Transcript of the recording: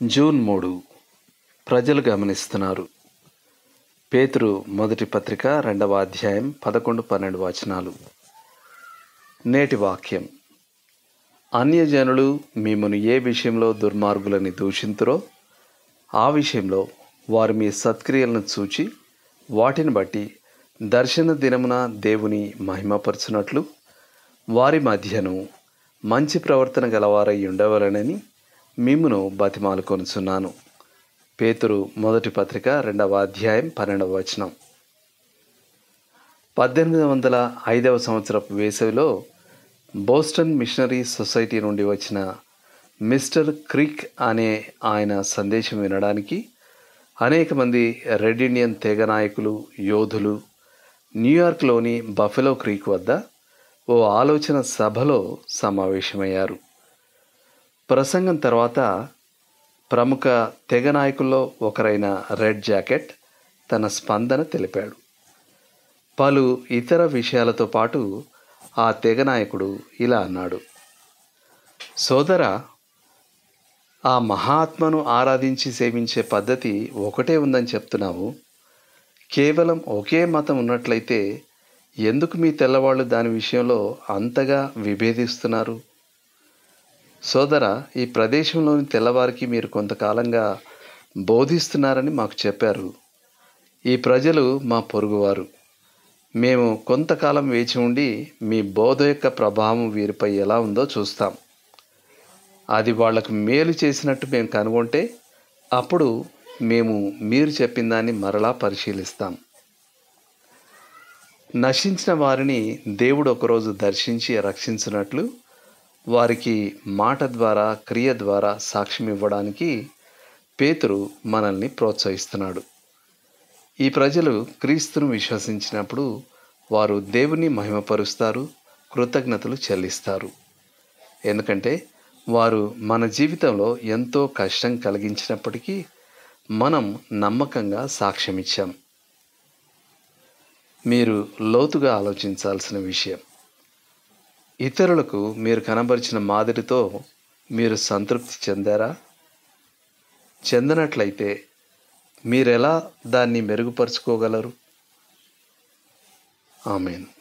June మూడు ప్రజలు గమనిస్తున్నారు పేతురు మొదటి పత్రిక రెండవ అధ్యాయం పదకొండు పన్నెండు వచనాలు నేటి వాక్యం అన్యజనులు మిమ్మను ఏ విషయంలో దుర్మార్గులని దూషింతురో ఆ విషయంలో వారు మీ సత్క్రియలను చూచి వాటిని బట్టి దర్శన దినమున దేవుని మహిమపరచునట్లు వారి మధ్యను మంచి ప్రవర్తన గలవారై ఉండవలనని మిమ్మును బతిమాలు కొనుచున్నాను పేతురు మొదటి పత్రిక రెండవ అధ్యాయం పన్నెండవ వచనం పద్దెనిమిది వందల ఐదవ సంవత్సరపు వేసవిలో బోస్టన్ మిషనరీ సొసైటీ నుండి వచ్చిన మిస్టర్ క్రిక్ అనే ఆయన సందేశం వినడానికి అనేక మంది రెడ్ ఇండియన్ తెగ నాయకులు యోధులు న్యూయార్క్లోని బఫెలో క్రీక్ వద్ద ఓ ఆలోచన సభలో సమావేశమయ్యారు ప్రసంగం తర్వాత ప్రముఖ తెగ నాయకుల్లో ఒకరైన రెడ్ జాకెట్ తన స్పందన తెలిపాడు పలు ఇతర విషయాలతో పాటు ఆ తెగ నాయకుడు ఇలా అన్నాడు సోదర ఆ మహాత్మను ఆరాధించి సేవించే పద్ధతి ఒకటే ఉందని చెప్తున్నావు కేవలం ఒకే మతం ఉన్నట్లయితే ఎందుకు మీ తెల్లవాళ్ళు దాని విషయంలో అంతగా విభేదిస్తున్నారు సోదర ఈ ప్రదేశంలోని తెల్లవారికి మీరు కొంతకాలంగా బోధిస్తున్నారని మాకు చెప్పారు ఈ ప్రజలు మా పొరుగువారు మేము కొంతకాలం వేచి ఉండి మీ బోధ యొక్క ప్రభావం వీరిపై ఎలా ఉందో చూస్తాం అది వాళ్లకు మేలు చేసినట్టు మేము కనుగొంటే అప్పుడు మేము మీరు చెప్పిన దాన్ని మరలా పరిశీలిస్తాం నశించిన వారిని దేవుడు ఒకరోజు దర్శించి రక్షించినట్లు వారికి మాట ద్వారా క్రియ ద్వారా సాక్ష్యం ఇవ్వడానికి పేతురు మనల్ని ప్రోత్సహిస్తున్నాడు ఈ ప్రజలు క్రీస్తును విశ్వసించినప్పుడు వారు దేవుని మహిమపరుస్తారు కృతజ్ఞతలు చెల్లిస్తారు ఎందుకంటే వారు మన జీవితంలో ఎంతో కష్టం కలిగించినప్పటికీ మనం నమ్మకంగా సాక్ష్యం ఇచ్చాం మీరు లోతుగా ఆలోచించాల్సిన విషయం ఇతరులకు మీరు కనబరిచిన మాదిరితో మీరు సంతృప్తి చెందారా చెందనట్లయితే మీరెలా దాన్ని మెరుగుపరుచుకోగలరు ఆమెను